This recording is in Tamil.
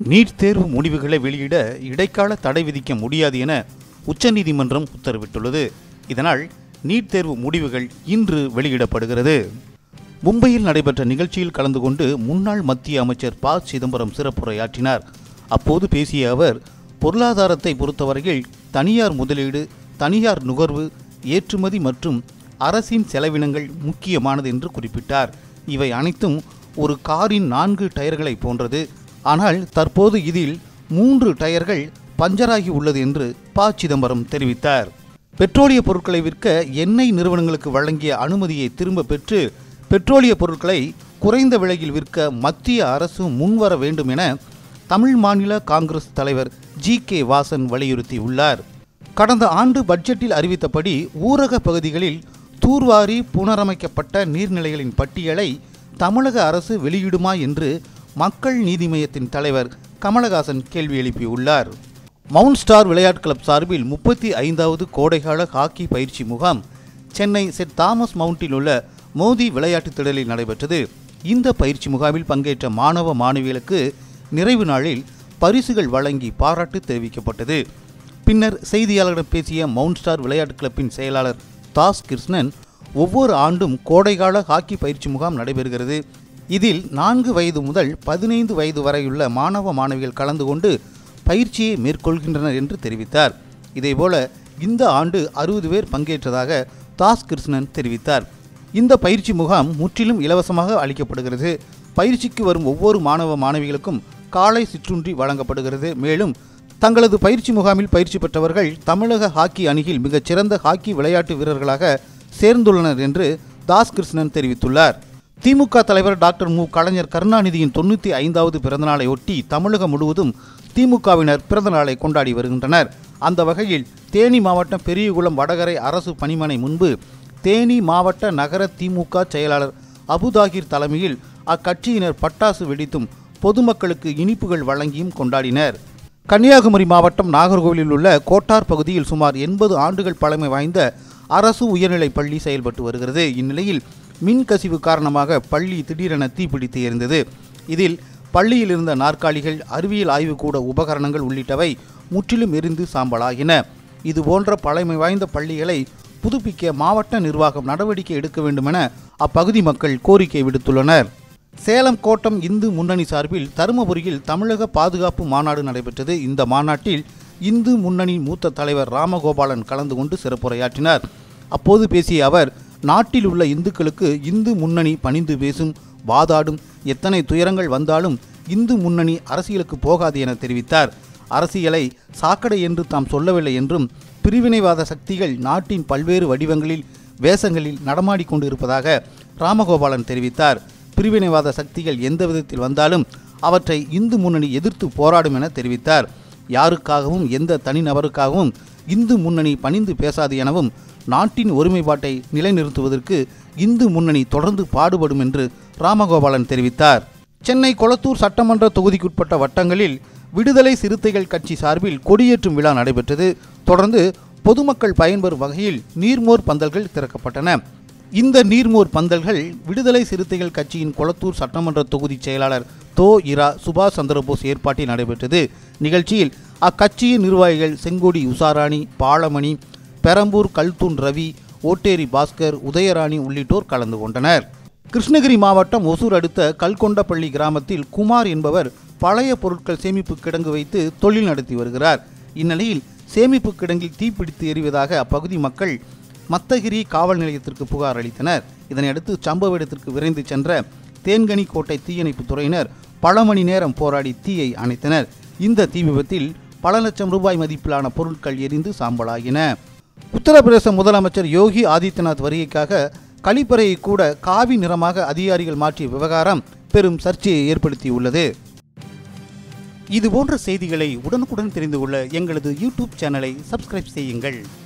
நீட் தேர்வு முடிவுகளை வெளியிட இடைக்கால தடை விதிக்க முடியாது என உச்சநீதிமன்றம் உத்தரவிட்டுள்ளது இதனால் நீட் தேர்வு முடிவுகள் இன்று வெளியிடப்படுகிறது மும்பையில் நடைபெற்ற நிகழ்ச்சியில் கலந்து கொண்டு முன்னாள் மத்திய அமைச்சர் ப சிதம்பரம் சிறப்புரையாற்றினார் அப்போது பேசிய அவர் பொருளாதாரத்தை பொறுத்தவரையில் தனியார் முதலீடு தனியார் நுகர்வு ஏற்றுமதி மற்றும் அரசின் செலவினங்கள் முக்கியமானது என்று குறிப்பிட்டார் இவை அனைத்தும் ஒரு காரின் நான்கு டயர்களை போன்றது ஆனால் தற்போது இதில் மூன்று டயர்கள் பஞ்சராகி உள்ளது என்று ப சிதம்பரம் தெரிவித்தார் பெட்ரோலிய பொருட்களை விற்க எண்ணெய் நிறுவனங்களுக்கு வழங்கிய அனுமதியை திரும்ப பெற்று பெட்ரோலிய பொருட்களை குறைந்த விலையில் விற்க மத்திய அரசு முன்வர வேண்டும் என தமிழ் மாநில காங்கிரஸ் தலைவர் ஜி கே வாசன் வலியுறுத்தியுள்ளார் கடந்த ஆண்டு பட்ஜெட்டில் அறிவித்தபடி ஊரக பகுதிகளில் தூர்வாரி புனரமைக்கப்பட்ட நீர்நிலைகளின் பட்டியலை தமிழக அரசு வெளியிடுமா என்று மக்கள் நீதி மய்யத்தின் தலைவர் கமலஹாசன் கேள்வி எழுப்பியுள்ளார் மவுண்ட் ஸ்டார் விளையாட் கிளப் சார்பில் முப்பத்தி ஐந்தாவது கோடைகால ஹாக்கி பயிற்சி முகாம் சென்னை செட் தாமஸ் மவுண்டில் உள்ள மோதி விளையாட்டுத் திடலில் நடைபெற்றது இந்த பயிற்சி முகாமில் பங்கேற்ற மாணவ மாணவிகளுக்கு நிறைவு நாளில் பரிசுகள் வழங்கி பாராட்டு தெரிவிக்கப்பட்டது பின்னர் செய்தியாளர்களிடம் பேசிய மவுண்ட் ஸ்டார் விளையாட்டு கிளப்பின் செயலாளர் தாஸ் கிருஷ்ணன் ஒவ்வொரு ஆண்டும் கோடைகால ஹாக்கி பயிற்சி முகாம் நடைபெறுகிறது இதில் நான்கு வயது முதல் பதினைந்து வயது வரையுள்ள மாணவ மாணவிகள் கலந்து கொண்டு பயிற்சியை மேற்கொள்கின்றனர் என்று தெரிவித்தார் இதேபோல இந்த ஆண்டு அறுபது பேர் பங்கேற்றதாக தாஸ் கிருஷ்ணன் தெரிவித்தார் இந்த பயிற்சி முகாம் முற்றிலும் இலவசமாக அளிக்கப்படுகிறது பயிற்சிக்கு வரும் ஒவ்வொரு மாணவ மாணவிகளுக்கும் காலை சிற்றுண்டி வழங்கப்படுகிறது மேலும் தங்களது பயிற்சி முகாமில் பயிற்சி பெற்றவர்கள் தமிழக ஹாக்கி அணியில் மிகச் சிறந்த ஹாக்கி விளையாட்டு வீரர்களாக சேர்ந்துள்ளனர் என்று தாஸ் கிருஷ்ணன் தெரிவித்துள்ளார் திமுக தலைவர் டாக்டர் மு கலைஞர் கருணாநிதியின் தொண்ணூற்றி ஐந்தாவது பிறந்தநாளை ஒட்டி தமிழகம் முழுவதும் திமுகவினர் பிறந்தநாளை கொண்டாடி வருகின்றனர் அந்த வகையில் தேனி மாவட்டம் பெரியகுளம் வடகரை அரசு பணிமனை முன்பு தேனி மாவட்ட நகர திமுக செயலாளர் அபுதாகிர் தலைமையில் அக்கட்சியினர் பட்டாசு வெடித்தும் பொதுமக்களுக்கு இனிப்புகள் வழங்கியும் கொண்டாடினர் கன்னியாகுமரி மாவட்டம் நாகர்கோவிலில் உள்ள கோட்டார் பகுதியில் சுமார் எண்பது ஆண்டுகள் பழமை வாய்ந்த அரசு உயர்நிலைப் பள்ளி செயல்பட்டு வருகிறது இந்நிலையில் மின் கசிவு காரணமாக பள்ளி திடீரென தீப்பிடித்து எரிந்தது இதில் பள்ளியில் இருந்த நாற்காலிகள் அறிவியல் ஆய்வுக்கூட உபகரணங்கள் உள்ளிட்டவை முற்றிலும் எரிந்து சாம்பலாகின இதுபோன்ற பழமை வாய்ந்த பள்ளிகளை புதுப்பிக்க மாவட்ட நிர்வாகம் நடவடிக்கை எடுக்க வேண்டுமென அப்பகுதி மக்கள் கோரிக்கை விடுத்துள்ளனர் சேலம் கோட்டம் இந்து முன்னணி சார்பில் தருமபுரியில் தமிழக பாதுகாப்பு மாநாடு நடைபெற்றது இந்த மாநாட்டில் இந்து முன்னணி மூத்த தலைவர் ராமகோபாலன் கலந்து கொண்டு சிறப்புரையாற்றினார் அப்போது பேசிய அவர் நாட்டில் உள்ள இந்துக்களுக்கு இந்து முன்னணி பணிந்து பேசும் வாதாடும் எத்தனை துயரங்கள் வந்தாலும் இந்து முன்னணி அரசியலுக்கு போகாது என தெரிவித்தார் அரசியலை சாக்கடை என்று தாம் சொல்லவில்லை என்றும் பிரிவினைவாத சக்திகள் நாட்டின் பல்வேறு வடிவங்களில் வேஷங்களில் நடமாடிக்கொண்டு இருப்பதாக ராமகோபாலன் தெரிவித்தார் பிரிவினைவாத சக்திகள் எந்த விதத்தில் வந்தாலும் அவற்றை இந்து முன்னணி எதிர்த்து போராடும் என தெரிவித்தார் யாருக்காகவும் எந்த தனிநபருக்காகவும் இந்து முன்னணி பணிந்து பேசாது எனவும் நாட்டின் ஒருமைப்பாட்டை நிலைநிறுத்துவதற்கு இந்து முன்னணி தொடர்ந்து பாடுபடும் என்று ராமகோபாலன் தெரிவித்தார் சென்னை கொளத்தூர் சட்டமன்ற தொகுதிக்குட்பட்ட வட்டங்களில் விடுதலை சிறுத்தைகள் கட்சி சார்பில் கொடியேற்றும் விழா நடைபெற்றது தொடர்ந்து பொதுமக்கள் பயன்பெறும் வகையில் நீர்மோர் பந்தல்கள் திறக்கப்பட்டன இந்த நீர்மோர் பந்தல்கள் விடுதலை சிறுத்தைகள் கட்சியின் கொளத்தூர் சட்டமன்ற தொகுதி செயலாளர் தோ இரா சுபாஷ் சந்திரபோஸ் ஏற்பாட்டில் நடைபெற்றது நிகழ்ச்சியில் அக்கட்சியின் நிர்வாகிகள் செங்கோடி உஷாராணி பாலமணி பெரம்பூர் கல்தூன் ரவி ஓட்டேரி பாஸ்கர் உதயராணி உள்ளிட்டோர் கலந்து கொண்டனர் கிருஷ்ணகிரி மாவட்டம் ஒசூர் அடுத்த கல்கொண்டப்பள்ளி கிராமத்தில் குமார் என்பவர் பழைய பொருட்கள் சேமிப்பு கிடங்கு வைத்து தொழில் நடத்தி வருகிறார் இந்நிலையில் சேமிப்பு கிடங்கில் தீப்பிடித்து எறிவதாக அப்பகுதி மக்கள் மத்தகிரி காவல் நிலையத்திற்கு புகார் அளித்தனர் இதனையடுத்து சம்பவ இடத்திற்கு விரைந்து சென்ற தேன்கனி கோட்டை தீயணைப்பு துறையினர் பல மணி நேரம் போராடி தீயை அணைத்தனர் இந்த தீ விபத்தில் பல லட்சம் ரூபாய் மதிப்பிலான பொருட்கள் எரிந்து சாம்பலாகின உத்தரப்பிரதேச முதலமைச்சர் யோகி ஆதித்யநாத் வருகைக்காக கழிப்பறையை கூட காவி நிறமாக அதிகாரிகள் மாற்றிய விவகாரம் பெரும் சர்ச்சையை ஏற்படுத்தியுள்ளது இதுபோன்ற செய்திகளை உடனுக்குடன் தெரிந்து கொள்ள எங்களது யூடியூப் சேனலை சப்ஸ்கிரைப் செய்யுங்கள்